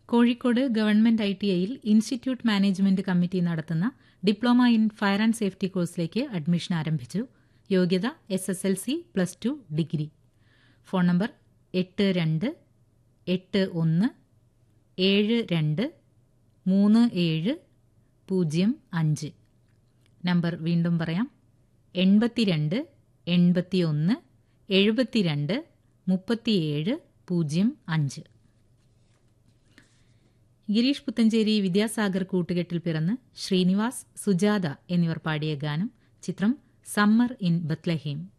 Kozhikode government I T ഐയിൽ institute management committee നടത്തുന്ന diploma in fire and safety കോഴ്സിലേക്ക് admission ആരംഭിച്ചു യോഗ്യത S S L C plus two degree phone number എട്ട് രണ്ട് എട്ട് ഒന്ന് ഏഴ് രണ്ട് മൂന്ന് ഏഴ് പൂജ്യം അഞ്ച് നമ്പർ വീണ്ടും പറയാം എൺപത്തിരണ്ട് എൺപത്തിയൊന്ന് എഴുപത്തിരണ്ട് മുപ്പത്തിയേഴ് പൂജ്യം അഞ്ച് ഗിരീഷ് പുത്തഞ്ചേരി വിദ്യാസാഗർ കൂട്ടുകെട്ടിൽ പിറന്ന് ശ്രീനിവാസ് സുജാത എന്നിവർ പാടിയ ഗാനം ചിത്രം സമ്മർ ഇൻ ബത്ലഹേം